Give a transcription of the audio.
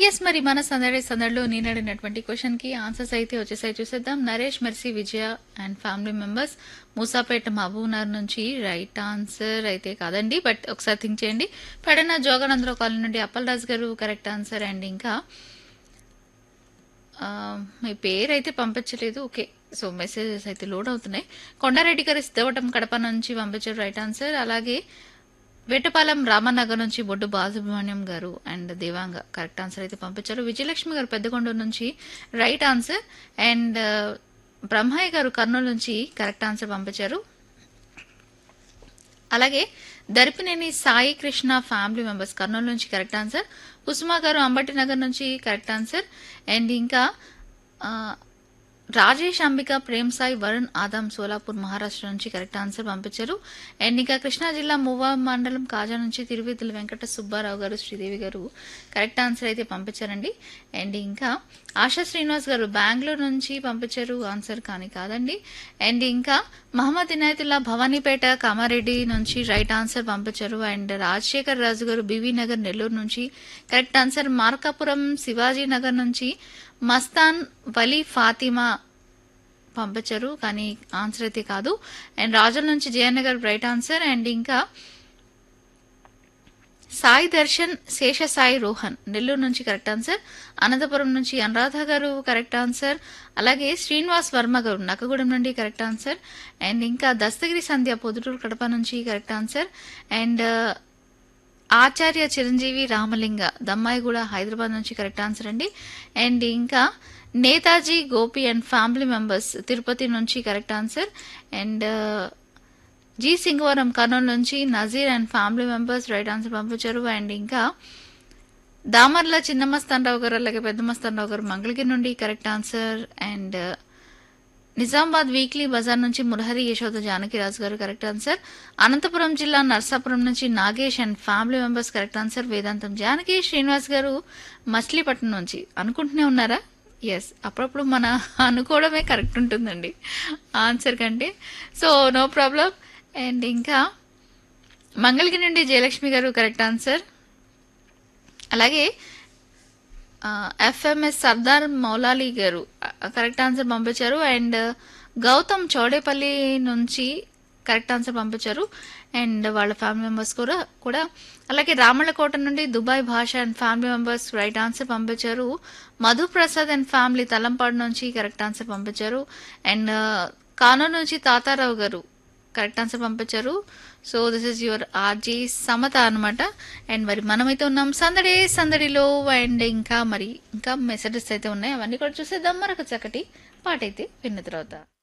yes మరి మన సందడి సందడిలో నేను అడిగినటువంటి క్వశ్చన్ కి ఆన్సర్స్ అయితే వచ్చేసాయి చూసేద్దాం Naresh Mercy Vijaya and family members Moosapet Mahabubnagar నుంచి రైట్ ఆన్సర్ అయితే కాదండి బట్ ఒకసారి థింక్ చేయండి పెడన జోగానందరావు కాలనీ నుండి అప్పలరాజు గారు కరెక్ట్ ఆన్సర్ అండ్ ఇంకా ఆ, మీ పేరు అయితే పంపించలేదు ఓకే సో మెసేజెస్ అయితే లోడ్ అవుతున్నాయి కొండారెడ్డి గారి సిద్ధవటం కడప నుంచి పంపించారు రైట్ ఆన్సర్ అలాగే వేటపాలెం రామనగర్ నుంచి బొడ్డు బాలసుబ్రహ్మణ్యం గారు అండ్ దేవాంగ కరెక్ట్ ఆన్సర్ అయితే పంపించారు విజయలక్ష్మి గారు పెద్దకొండూరు నుంచి రైట్ ఆన్సర్ అండ్ బ్రహ్మయ్య గారు కర్నూలు నుంచి కరెక్ట్ ఆన్సర్ పంపించారు అలాగే దరిపినేని సాయి కృష్ణ ఫ్యామిలీ మెంబర్స్ కర్నూలు నుంచి కరెక్ట్ ఆన్సర్ కుసుమా గారు అంబటి నగర్ నుంచి కరెక్ట్ ఆన్సర్ అండ్ ఇంకా ఆ, రాజేష్ అంబిక ప్రేమ్ సాయి వరుణ్ ఆదం సోలాపూర్ మహారాష్ట్ర నుంచి కరెక్ట్ ఆన్సర్ పంపించారు అండ్ ఇంకా కృష్ణా జిల్లా మువ్వ మండలం కాజా నుంచి తిరువితుల వెంకట సుబ్బారావు గారు శ్రీదేవి గారు కరెక్ట్ ఆన్సర్ అయితే పంపించారండి అండ్ ఇంకా ఆశా శ్రీనివాస్ గారు బెంగళూరు నుంచి పంపించారు ఆన్సర్ కానీ కాదండి అండ్ ఇంకా మహమ్మద్ ఇనాయతుల్లా భవానీపేట కామారెడ్డి నుంచి రైట్ ఆన్సర్ పంపించారు అండ్ రాజశేఖర్ రాజు గారు బీవీ నగర్ నెల్లూరు నుంచి కరెక్ట్ ఆన్సర్ మార్కాపురం శివాజీ నగర్ నుంచి మస్తాన్ వలీ ఫాతిమా పంపించారు కానీ ఆన్సర్ అయితే కాదు అండ్ రాజుల నుంచి జయనగర్ రైట్ ఆన్సర్ అండ్ ఇంకా సాయి దర్శన్ శేష సాయి రోహన్ నెల్లూరు నుంచి కరెక్ట్ ఆన్సర్ అనంతపురం నుంచి అనురాధ గారు కరెక్ట్ ఆన్సర్ అలాగే శ్రీనివాస్ వర్మ గారు నక్కగూడెం నుండి కరెక్ట్ ఆన్సర్ అండ్ ఇంకా దస్తగిరి సంధ్య పొదుటూరు కడప నుంచి correct answer and Acharya Chiranjeevi Ramalinga Dammaiguda Hyderabad నుంచి కరెక్ట్ ఆన్సర్ అండి అండ్ ఇంకా Netaji Gopi and family members Tirupati నుంచి correct answer and G Singavaram Kurnool నుంచి Nazir and family members right answer పంపించారు అండ్ ఇంకా దామర్ల చిన్న మస్తానరావు గారు అలాగే పెద్ద మస్తానరావు గారు మంగళగిరి నుండి correct answer and Nizamabad weekly బజార్ నుంచి మురహరి యశోద జానకిరాజు గారు కరెక్ట్ ఆన్సర్ అనంతపురం జిల్లా నర్సాపురం నుంచి Nagesh and family members correct answer Vedantam Janaki Srinivas గారు మచిలీపట్నం నుంచి అనుకుంటూనే ఉన్నారా ఎస్ అప్పుడప్పుడు మన అనుకోవడమే కరెక్ట్ ఉంటుందండి ఆన్సర్ కంటే సో నో ప్రాబ్లం అండ్ ఇంకా మంగళగిరి నుండి జయలక్ష్మి గారు కరెక్ట్ ఆన్సర్ అలాగే ఎఫ్ఎంఎస్ సర్దార్ మౌలాలి గారు కరెక్ట్ ఆన్సర్ పంపించారు అండ్ గౌతమ్ చౌడేపల్లి నుంచి కరెక్ట్ ఆన్సర్ పంపించారు అండ్ వాళ్ళ ఫ్యామిలీ మెంబర్స్ కూడా కూడా అలాగే రామళ్ళకోట నుండి Dubai Basha and family members right answer పంపించారు మధు ప్రసాద్ అండ్ ఫ్యామిలీ తలంపాడు నుంచి కరెక్ట్ ఆన్సర్ పంపించారు అండ్ కానూరు నుంచి తాతారావు గారు కరెక్ట్ ఆన్సర్ పంపించారు so this is your RJ Samatha అనమాట అండ్ మరి మనమైతే ఉన్నాం సందడి సందడిలో అండ్ ఇంకా మరి ఇంకా మెసేజెస్ అయితే ఉన్నాయి అవన్నీ కూడా చూసేద్దాం మరొక చక్కటి పాట అయితే విన్న తర్వాత